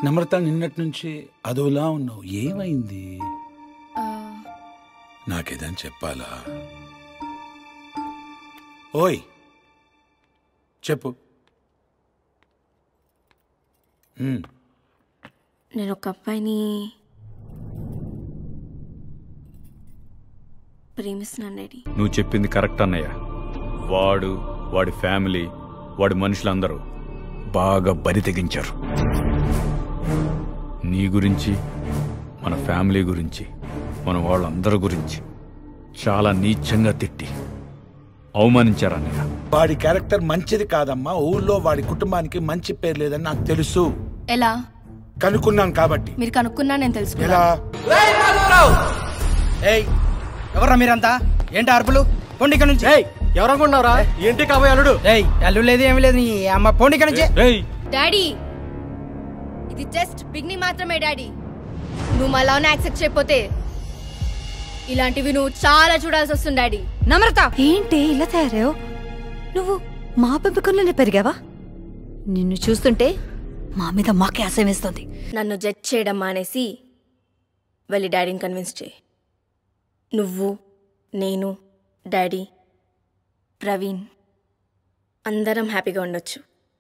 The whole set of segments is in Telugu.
నమ్రత నిన్నటి నుంచి అదోలా ఉన్నావు ఏమైంది నాకేదని చెప్పాలా ఓయ్ చెప్పు ఉమ్, నేను ఒక అబ్బాయిని ప్రేమిస్తున్నాను డాడీ నువ్వు చెప్పింది కరెక్ట్ అన్నయ్య వాడు వాడి ఫ్యామిలీ వాడి మనుషులందరూ బాగా బరి తెగించారు నీ గురించి మన ఫ్యామిలీ గురించి మన వాళ్ళందరి గురించి చాలా నీచంగా తిట్టి అవమానించారు అన్నయ్య వాడి క్యారెక్టర్ మంచిది కాదమ్మా ఊళ్ళో వాడి కుటుంబానికి మంచి పేరు లేదని నాకు తెలుసు ఎలా కనుక్కున్నాను కాబట్టి మీరు కనుక్కున్నా నేను తెలుసుకున్నా ఎలా ఏయ్ ఎవర్రా మీరంతా ఏంటి అరుపులు పోండి ఇక్కడ నుంచి ఎవరనుకుంటున్నారా ఏంటి కాబోయే అల్లుడు ఏయ్ అల్లు లేదు ఏమి లేదు నీ అమ్మ పోండి ఇక్కడ నుంచి ఏయ్ డాడీ ఇది జస్ట్ బిగ్నింగ్ మాత్రమే డాడీ నువ్వు మా లవ్ని యాక్సెప్ట్ చేయకపోతే ఇలాంటివి నువ్వు చాలా చూడాల్సి వస్తుంది డాడీ నమ్రత ఏంటి ఇలా తయారావు నువ్వు మా పెంపకంలోనే పెరిగావా నిన్ను చూస్తుంటే మా మీద మాకే అసహ్యం వేస్తుంది నన్ను జడ్జ్ చేయడం మానేసి వెళ్ళి డాడీని కన్విన్స్ చేయి నువ్వు నేను డాడీ ప్రవీణ్ అందరం హ్యాపీగా ఉండొచ్చు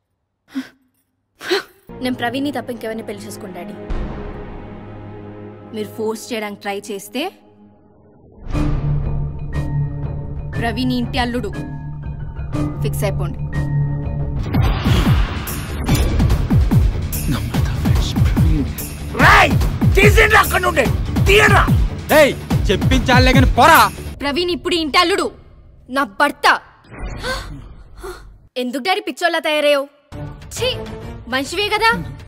నేను ప్రవీణ్ని తప్ప ఇంకెవరిని పెళ్లి చేసుకోండి డాడీ మీరు ఫోర్స్ చేయడానికి ట్రై చేస్తే ప్రవీణ్ ఈ ఇంటి అల్లుడు ఫిక్స్ అయిపోండి తీసిండ్రా అక్కడ నుండి తీయరా ఏయ్ చెప్పించాలే కానీ పోరా ప్రవీణ్ ఇప్పుడు ఈ ఇంటి అల్లుడు నా భర్త ఎందుకు డాడీ పిచ్చోళ్ళ తయారయ్యావు ఛీ మనిషివే కదా